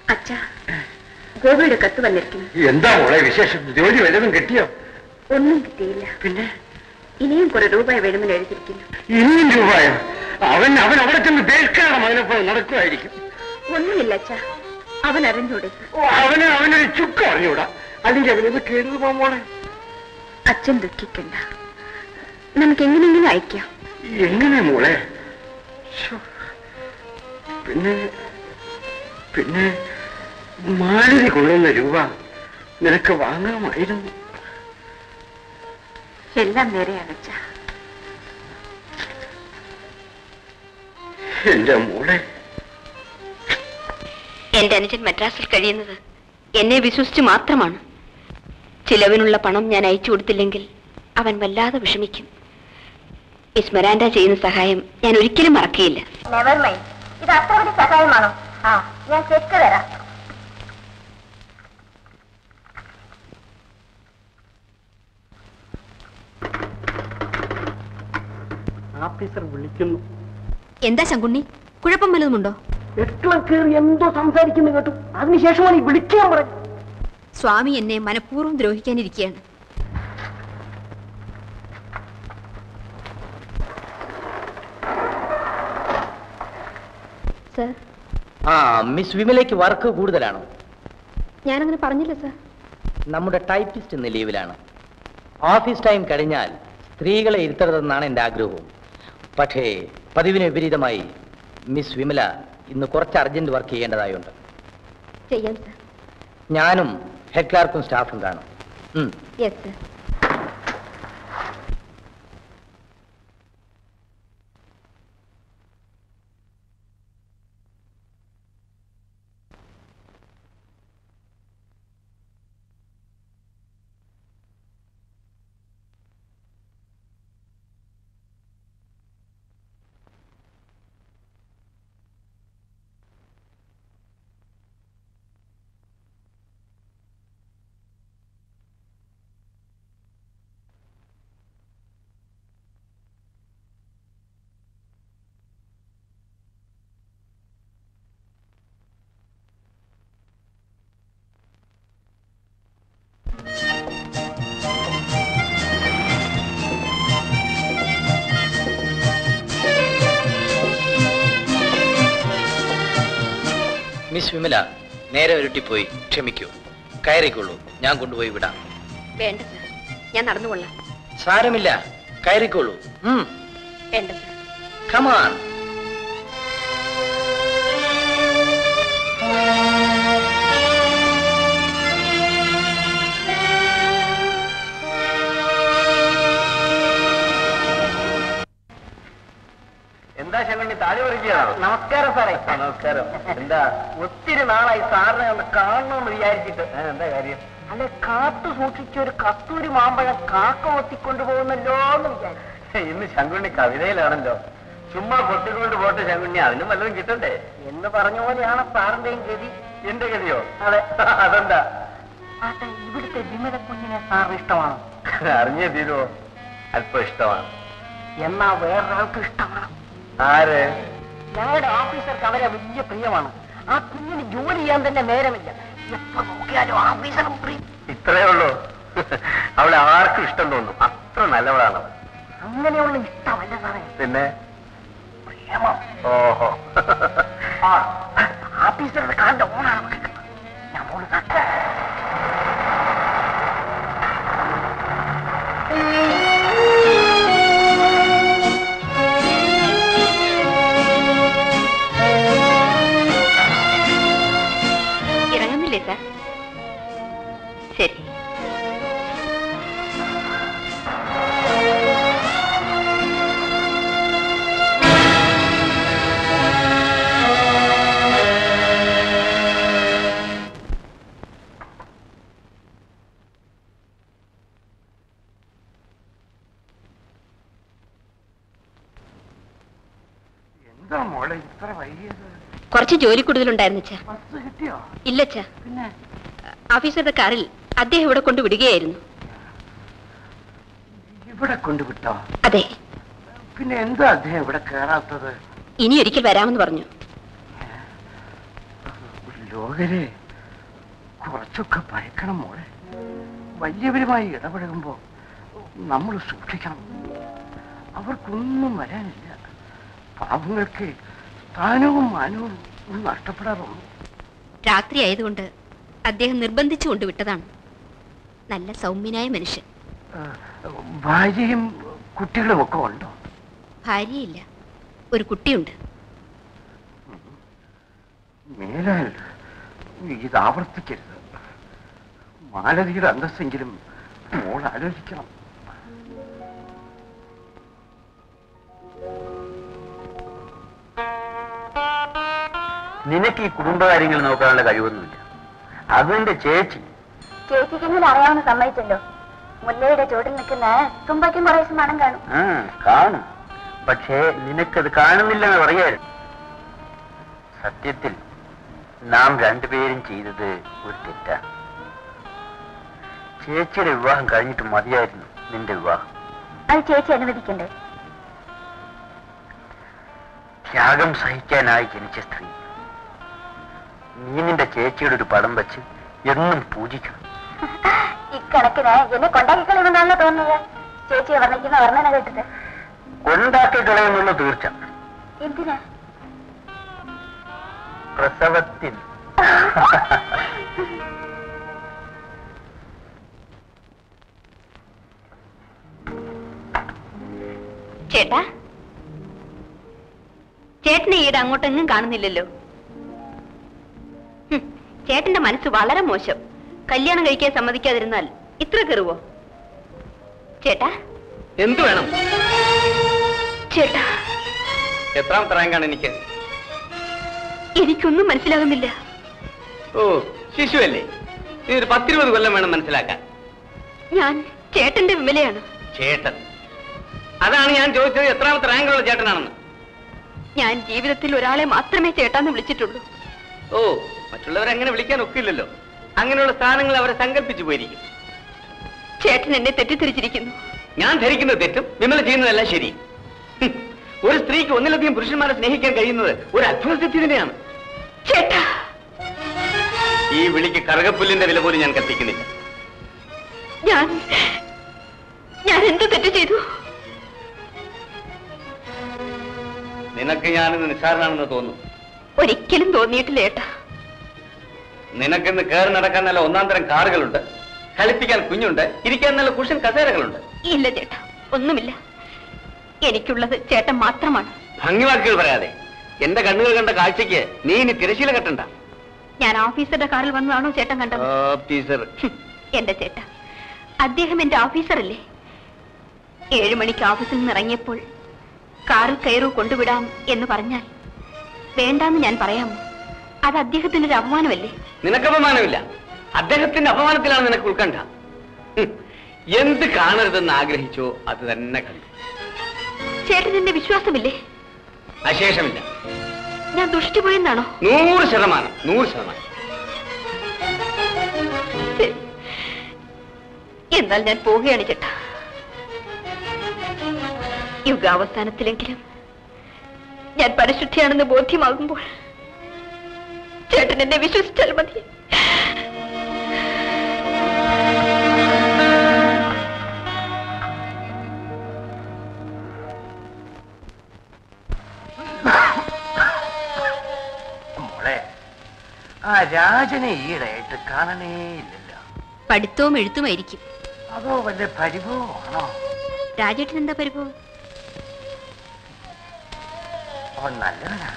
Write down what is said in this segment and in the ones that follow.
അച്ഛാ ഗോപിയുടെ കത്ത് വന്നിരിക്കുന്നു എന്താ മോളെ വിശേഷം ജോലി വല്ലതും കിട്ടിയോ ഒന്നും കിട്ടിയില്ല പിന്നെ ഇനിയും കുറെ രൂപ വേണമെന്ന് എഴുതിയിരിക്കുന്നു ഇനിയും രൂപയോ അവൻ അവൻ അവിടെ ചെന്ന് തേൽക്കാതെ മകനപ്പോ നടക്കുമായിരിക്കും ഒന്നുമില്ല അച്ഛാ അവൻ അറിഞ്ഞൂടെ ഓ, അവന് അവനൊരു ചുക്ക് അറിഞ്ഞൂടാ അല്ലെങ്കിൽ അവനത് കേൾന്നു പോമോളെ അച്ഛൻ ദുഃഖിക്കണ്ട നമുക്ക് എങ്ങനെയെങ്കിലും അയക്കാം എങ്ങനെ മോളെ ശ്ശോ. പിന്നെ പിന്നെ മാലിന് കൊള്ളുന്ന രൂപ നിനക്ക് വാങ്ങാമായിരുന്നു എല്ലാം നേരെയാണ് അച്ഛാ എന്റെ മോളെ എന്റെ അനുജൻ മദ്രാസിൽ കഴിയുന്നത് എന്നെ വിശ്വസിച്ച് മാത്രമാണ് ചിലവിനുള്ള പണം ഞാൻ അയച്ചു കൊടുത്തില്ലെങ്കിൽ അവൻ വല്ലാതെ വിഷമിക്കും ഇസ്മരാൻഡ ചെയ്യുന്ന സഹായം ഞാൻ ഒരിക്കലും മറക്കുകയില്ല നെവർ മൈൻഡ് ഇത് അത്ര വലിയ സഹായമാണോ ആ ഞാൻ ചെക്ക് തരാം ആഫീസർ വിളിക്കുന്നു എന്താ ശങ്കുണ്ണി കുഴപ്പം വല്ലതുമുണ്ടോ എട്ടളം കയറി എന്തോ സംസാരിക്കുന്നു കേട്ടു അതിനുശേഷമാണ് ഈ വിളിക്കാൻ പറഞ്ഞു സ്വാമി എന്നെ മനഃപൂർവ്വം ദ്രോഹിക്കാനിരിക്കുകയാണ് സർ ആ മിസ് വിമലയ്ക്ക് വർക്ക് കൂടുതലാണോ ഞാനങ്ങനെ പറഞ്ഞില്ല സർ നമ്മുടെ ടൈപ്പിസ്റ്റ് ഇന്ന് ലീവിലാണ് ഓഫീസ് ടൈം കഴിഞ്ഞാൽ സ്ത്രീകളെ ഇരുത്തരുതെന്നാണ് എൻ്റെ ആഗ്രഹവും പക്ഷേ പതിവിന് വിപരീതമായി മിസ് വിമല ഇന്ന് കുറച്ച് അർജന്റ് വർക്ക് ചെയ്യേണ്ടതായുണ്ട് ചെയ്യാം സർ ഞാനും ഹെഡ് ക്ലാർക്കും സ്റ്റാഫും കാണും ഉം. യെസ് സർ മിസ് വിമല നേരെ ഉരുട്ടിപ്പോയി ക്ഷമിക്കൂ കയറിക്കൊള്ളൂ ഞാൻ കൊണ്ടുപോയി വിടാം വേണ്ട സർ ഞാൻ നടന്നുകൊള്ളാം സാരമില്ല കയറിക്കൊള്ളൂ വേണ്ട സർ കമാൻ എന്താ ശങ്കണ്ണി താഴെ വിളിക്കുകയാണോ നമസ്കാരം സാറേ നമസ്കാരം എന്താ ഒത്തിരി നാളായി സാറിനെ ഒന്ന് കാണണമെന്ന് വിചാരിച്ചിട്ട് ആ, എന്താ കാര്യം അല്ലെ കാത്തു സൂക്ഷിച്ച ഒരു കസ്തൂരി മാമ്പഴം കാക്ക ഒത്തിക്കൊണ്ടു പോകുന്നല്ലോ എന്ന് വിചാരിച്ചു ഇന്ന് ശങ്കുണ്ണി കവിതയിലാണല്ലോ ചുമ്മാ പൊട്ടിക്കൊണ്ട് പോട്ടെ ശങ്കുണ്ണി അതിനും വല്ലതും കിട്ടണ്ടേ എന്ന് പറഞ്ഞ പോലെയാണ് സാറിന്റെയും ഗതി എന്റെ ഗതിയോ അതെ അതെന്താ ആട്ടെ ഇവിടുത്തെ വിമല കുഞ്ഞിനെ സാറിന് ഇഷ്ടമാണോ അറിഞ്ഞേ തീരുവോ അല്പം ഇഷ്ടമാണ് എന്നാ വേറൊരാൾക്ക് ഇഷ്ടമാണ് ആര് ഞങ്ങളുടെ ഓഫീസർക്ക് അവരെ വലിയ പ്രിയമാണ് ആ കുഞ്ഞിന് ജോലി ചെയ്യാൻ തന്നെ നേരമില്ല എപ്പോ നോക്കിയാലും ഓഫീസറും പ്രിയം ഇത്രേ ഉള്ളൂ അവളെ ആർക്കും ഇഷ്ടം തോന്നും അത്ര നല്ലവളാണ് അവൾ അങ്ങനെയുള്ള ഇഷ്ടമല്ല സാറേ പിന്നെ പ്രേമം ഓഹോ ആ, ഓഫീസറുടെ കാറിന്റെ ഓണാണ് കേൾക്കുന്നത് ഞാൻ പോണ് കാട്ടെ ഇറങ്ങുന്നില്ലേ സാർ ശരി എന്താ മോളെ ഇത്ര വൈകിയത് കുറച്ച് ജോലി കൂടുതലുണ്ടായിരുന്നു അച്ഛാ ബസ് കിട്ടിയോ ഇല്ല അച്ഛാ ഓഫീസറുടെ കാറിൽ അദ്ദേഹം ഇവിടെ കൊണ്ട് വിടുകയായിരുന്നു ഇവിടെ കൊണ്ടുവിട്ടോ അതെ പിന്നെ എന്താ അദ്ദേഹം ഇവിടെ കയറാത്തത് ഇനി ഒരിക്കൽ വരാമെന്ന് പറഞ്ഞു ഒരു രോഗരെ കുറച്ചൊക്കെ ഭയക്കണം മോളെ വലിയവരുമായി ഇടപഴകുമ്പോ നമ്മൾ സൂക്ഷിക്കണം അവർക്കൊന്നും വരാനില്ല പാവങ്ങൾക്ക് സ്ഥാനവും മാനവും നഷ്ടപ്പെടാറുള്ളൂ രാത്രി ആയതുകൊണ്ട് അദ്ദേഹം നിർബന്ധിച്ചു കൊണ്ടുവിട്ടതാണ് നല്ല സൗമ്യനായ മനുഷ്യൻ ആ, ഭാര്യയും കുട്ടികളും ഒക്കെ ഉണ്ടോ ഭാര്യയില്ല ഒരു കുട്ടിയുണ്ട് മേലാൽ ഇത് ആവർത്തിക്കരുത് മാലതിയുടെ അന്തസ്സെങ്കിലും മോൾ ആലോചിക്കണം നിനക്ക് ഈ കുടുംബകാര്യങ്ങൾ നോക്കാനുള്ള കഴിവൊന്നുമില്ല അതിന്റെ ചേച്ചി ചേച്ചിക്കെങ്കിലും അറിയാവുന്ന സമ്മതിച്ചല്ലോ മുല്ലയുടെ ചുവട്ടിൽ നിൽക്കുന്ന തുമ്പയ്ക്കും കുറേശ്ശെ മണം കാണും ആ കാണും പക്ഷേ നിനക്കത് കാണുന്നില്ലെന്ന് പറയായിരുന്നു സത്യത്തിൽ നാം രണ്ടുപേരും ചെയ്തത് ഒരു തെറ്റാണ് ചേച്ചിയുടെ വിവാഹം കഴിഞ്ഞിട്ട് മതിയായിരുന്നു നിന്റെ വിവാഹം അത് ചേച്ചി അനുവദിക്കണ്ടേ ത്യാഗം സഹിക്കാനായി ജനിച്ച സ്ത്രീ നീ നിന്റെ ചേച്ചിയുടെ ഒരു പടം വെച്ച് എന്നും പൂജിക്കണം ഇക്കണക്കിന് എന്നെ കൊണ്ടാക്കിക്കളയുമെന്നാണല്ലോ തോന്നുന്നത് ചേച്ചിയെ വർണ്ണിക്കുന്ന വർണ്ണന കേട്ടിട്ട് കൊണ്ടാക്കി കളയുന്നുള്ള തീർച്ച എന്തിനാ പ്രസവത്തിൽ ചേട്ടാ ചേട്ടനെ ഈടെ അങ്ങോട്ടെങ്ങും കാണുന്നില്ലല്ലോ ഹും, ചേട്ടന്റെ മനസ്സ് വളരെ മോശം കല്യാണം കഴിക്കാൻ സമ്മതിക്കാതിരുന്നാൽ ഇത്ര കയറുവോ ചേട്ടാ എന്തു വേണം ചേട്ടാ എത്രാമത്തെ റാങ്കാണ് എനിക്ക് എനിക്കൊന്നും മനസ്സിലാകുന്നില്ല ഓ ശിശുവല്ലേ നീ ഒരു പത്തിരുപത് കൊല്ലം വേണം മനസ്സിലാക്കാൻ ഞാൻ ചേട്ടന്റെ വിമലയാണ് ചേട്ടൻ അതാണ് ഞാൻ ചോദിച്ചത് എത്രാമത്തെ റാങ്കിലുള്ള ചേട്ടനാണെന്ന് ഞാൻ ജീവിതത്തിൽ ഒരാളെ മാത്രമേ ചേട്ടാന്ന് വിളിച്ചിട്ടുള്ളൂ ഓ മറ്റുള്ളവരെ അങ്ങനെ വിളിക്കാൻ ഒക്കില്ലല്ലോ അങ്ങനെയുള്ള സ്ഥാനങ്ങൾ അവരെ സങ്കല്പിച്ചു പോയിരിക്കും ചേട്ടൻ എന്നെ തെറ്റിദ്ധരിച്ചിരിക്കുന്നു ഞാൻ ധരിക്കുന്നത് തെറ്റും വിമല ചെയ്യുന്നതെല്ലാം ശരി ഹും, ഒരു സ്ത്രീക്ക് ഒന്നിലധികം പുരുഷന്മാരെ സ്നേഹിക്കാൻ കഴിയുന്നത് ഒരു അത്ഭുത സിദ്ധി തന്നെയാണ് ചേട്ടാ ഈ വിളിക്ക് കറുകപ്പുല്ലിന്റെ വില പോലും ഞാൻ കത്തിക്കുന്നില്ല ഞാൻ ഞാൻ എന്ത് തെറ്റ് ചെയ്തു നിനക്ക് ഞാനിന്ന് നിസ്സാരനാണെന്ന് തോന്നുന്നു ഒരിക്കലും തോന്നിയിട്ടില്ല ഏട്ടാ നിനക്കിന്ന് കയറി നടക്കാൻ നല്ല ഒന്നാം തരം കാറുകളുണ്ട് കളിപ്പിക്കാൻ കുഞ്ഞുണ്ട് ഇരിക്കാൻ നല്ല കുഷൻ കസേരകളുണ്ട് ഇല്ല ചേട്ടാ ഒന്നുമില്ല എനിക്കുള്ളത് ചേട്ടൻ മാത്രമാണ് ഭംഗിവാക്കുകൾ പറയാതെ എന്റെ കണ്ണുകൾ കണ്ട കാഴ്ചയ്ക്ക് നീ ഇനി തിരശീല കെട്ടണ്ട ഞാൻ ഓഫീസറുടെ കാറിൽ വന്നതാണോ ചേട്ടൻ കണ്ടത് ഓഫീസർ ഹും, എന്റെ ചേട്ട അദ്ദേഹം എന്റെ ഓഫീസറല്ലേ ഏഴു മണിക്ക് ഓഫീസിൽ നിന്ന് ഇറങ്ങിയപ്പോൾ കാറിൽ കയറൂ കൊണ്ടുവിടാം എന്ന് പറഞ്ഞാൽ വേണ്ടാന്ന് ഞാൻ പറയാമോ അത് അദ്ദേഹത്തിന് ഒരു അപമാനമല്ലേ നിനക്ക് അപമാനമില്ല അദ്ദേഹത്തിന്റെ അപമാനത്തിലാണ് നിനക്ക് ഉൾക്കണ്ട ഹും, എന്ത് കാണരുതെന്ന് ആഗ്രഹിച്ചോ അത് തന്നെ കണ്ടു ചേട്ടൻ എന്നെ വിശ്വാസമില്ലേ അശേഷമില്ല ഞാൻ ദുഷ്ടി പോയെന്നാണോ നൂറ് ശതമാനം നൂറ് ശതമാനം ശരി. എന്നാൽ ഞാൻ പോവുകയാണ് ചേട്ടാ യുഗാവസാനത്തിലെങ്കിലും ഞാൻ പരിശുദ്ധിയാണെന്ന് ബോധ്യമാകുമ്പോൾ ചേട്ടൻ എന്നെ വിശ്വസിച്ചാൽ മതി മോളെ ആ രാജനെ ഈയിടെയായിട്ട് കാണണേ ഇല്ലല്ലോ പഠിത്തവും എഴുത്തുമായിരിക്കും അതോ വല്ല പരിഭവമാണോ രാജേട്ടൻ എന്താ പരിഭവം അവൻ നല്ലവനാ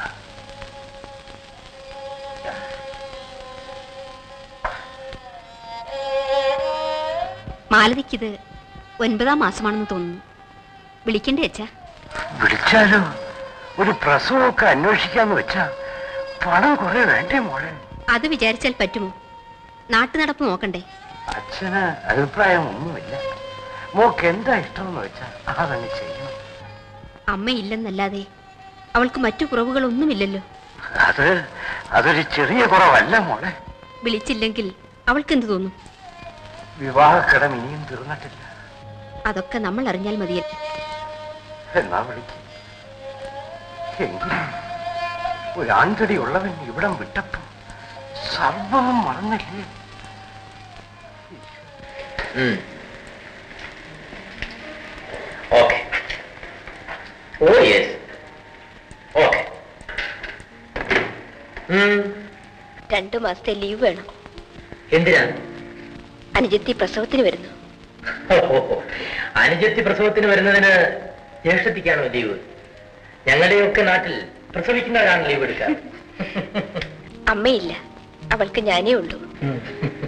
മാലതിക്കിത് ഒൻപതാം മാസമാണെന്ന് തോന്നുന്നു വിളിക്കണ്ടേ അച്ഛാ വിളിച്ചാലോ ഒരു പ്രസവമൊക്കെ അന്വേഷിക്കാന്ന് വെച്ചാ പണം കുറെ വേണ്ടേ മോളെ അത് വിചാരിച്ചാൽ പറ്റുമോ നാട്ടു നടപ്പ് നോക്കണ്ടേ അച്ഛന് അഭിപ്രായം ഒന്നുമില്ല മോക്ക് എന്താ ഇഷ്ടമെന്ന് വെച്ചാ അതങ്ങ് ചെയ്യണം അമ്മയില്ലെന്നല്ലാതെ അവൾക്ക് മറ്റു കുറവുകളൊന്നുമില്ലല്ലോ അത് അതൊരു ചെറിയ കുറവല്ല മോളെ വിളിച്ചില്ലെങ്കിൽ അവൾക്കെന്ത് തോന്നും വിവാഹക്കടം ഇനിയും തീർന്നിട്ടില്ല അതൊക്കെ നമ്മൾ അറിഞ്ഞാൽ മതിയല്ലോ എന്നാ വിളിക്ക് എങ്കിലും ഒരു ആൺതടി ഉള്ളവൻ ഇവിടം വിട്ടപ്പോ സർവവും മറന്നില്ലേ ഓക്കെ ഓ യെസ് ഓക്കെ രണ്ടു മാസത്തെ ലീവ് വേണം എന്തിനാ അനുജത്തി പ്രസവത്തിന് വരുന്നു ഓഹോ. അനുജത്തി പ്രസവത്തിന് വരുന്നതിന് ജ്യേഷ്ഠത്തിക്കാണോ ലീവ് ഞങ്ങളുടെയൊക്കെ നാട്ടിൽ പ്രസവിക്കുന്നവരാണ് ലീവ് എടുക്കുക അമ്മയില്ല അവൾക്ക് ഞാനേ ഉള്ളൂ ഉം.